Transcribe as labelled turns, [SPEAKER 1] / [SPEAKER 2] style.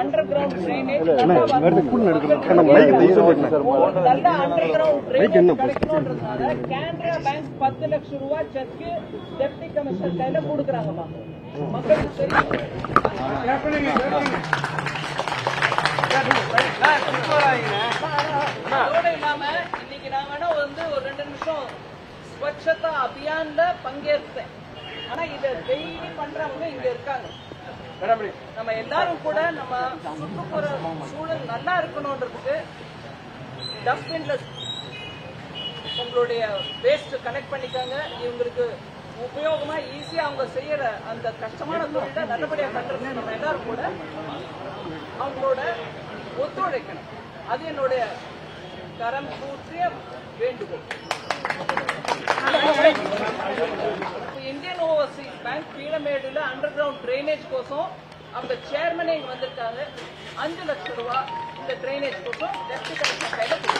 [SPEAKER 1] Under underground drainage நல்ல underground drainage கிடைக்கணும்ன்றதுனால Canara bank பத்து லட்சம் ரூபாய் செக்கு டெப்டி கமிஷனர் கையில கொடுக்குறாங்கம்மா மக்களுக்கு தெரியும் அதோட இல்லாம இன்னைக்கு நான் வேணா வந்து ஒரு ரெண்டு நிமிஷம் ஸ்வச்சதா அபியான்ல பங்கேற்றேன் ஆனா இத டெய்லி பண்றவங்க இங்க இருக்காங்க நம்ம எல்லாரும் கூட நம்ம சுற்றுப்புற சூழல் நல்லா இருக்கணும்ன்றதுக்கு டஸ்ட்பின்ல உங்களுடைய வேஸ்ட் கனெக்ட் பண்ணிக்காங்க இவங்களுக்கு உபயோகமா ஈஸியா அவங்க செய்யற அந்த கஷ்டமான தொழிலை நல்லபடியா பண்றது நம்ம எல்லாரும் கூட அவங்களோட ஒத்துழைக்கணும் அது என்னுடைய கரம் கூற்றிய வேண்டுகோள் இந்தியன் ஓவர்சீஸ் பேங்க் கீழமேடுல அண்டர் கிரவுண்ட் ட்ரைனேஜ் கோசம் அவங்க சேர்மனே இங்க வந்திருக்காங்க அஞ்சு லட்சம் ரூபாய் இந்த ட்ரைனேஜ் கோசம் டெப்டி கலெக்டர் கையில கொடுத்தாங்க.